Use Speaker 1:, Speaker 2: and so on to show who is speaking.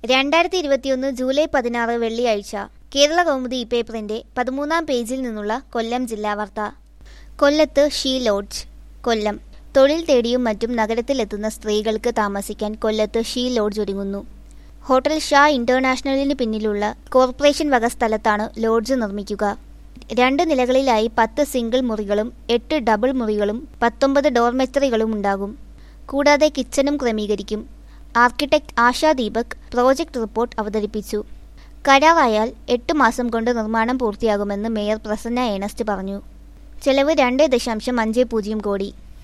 Speaker 1: രണ്ടായിരത്തി ഇരുപത്തിയൊന്ന് ജൂലൈ പതിനാറ് വെള്ളിയാഴ്ച കേരള കൗമുദി പേപ്പറിന്റെ പതിമൂന്നാം പേജിൽ നിന്നുള്ള കൊല്ലം ജില്ലാ വാർത്ത കൊല്ലത്ത് ഷീ ലോഡ്ജ് കൊല്ലം തൊഴിൽ തേടിയും മറ്റും നഗരത്തിലെത്തുന്ന സ്ത്രീകൾക്ക് താമസിക്കാൻ കൊല്ലത്ത് ഷീ ലോഡ്ജ് ഒരുങ്ങുന്നു ഹോട്ടൽ ഷാ ഇന്റർനാഷണലിന് പിന്നിലുള്ള കോർപ്പറേഷൻ വക സ്ഥലത്താണ് ലോഡ്ജ് നിർമ്മിക്കുക രണ്ട് നിലകളിലായി പത്ത് സിംഗിൾ മുറികളും എട്ട് ഡബിൾ മുറികളും പത്തൊമ്പത് ഡോർമെറ്ററികളും ഉണ്ടാകും കൂടാതെ കിച്ചണും ക്രമീകരിക്കും architect Asha Deepak project report അവതരിപ്പിച്ചു കരാറായാൽ എട്ട് മാസം കൊണ്ട് നിർമ്മാണം പൂർത്തിയാകുമെന്ന് മേയർ പ്രസന്ന ഏണസ്റ്റ് പറഞ്ഞു ചെലവ് രണ്ട് ദശാംശം അഞ്ച് പൂജ്യം കോടി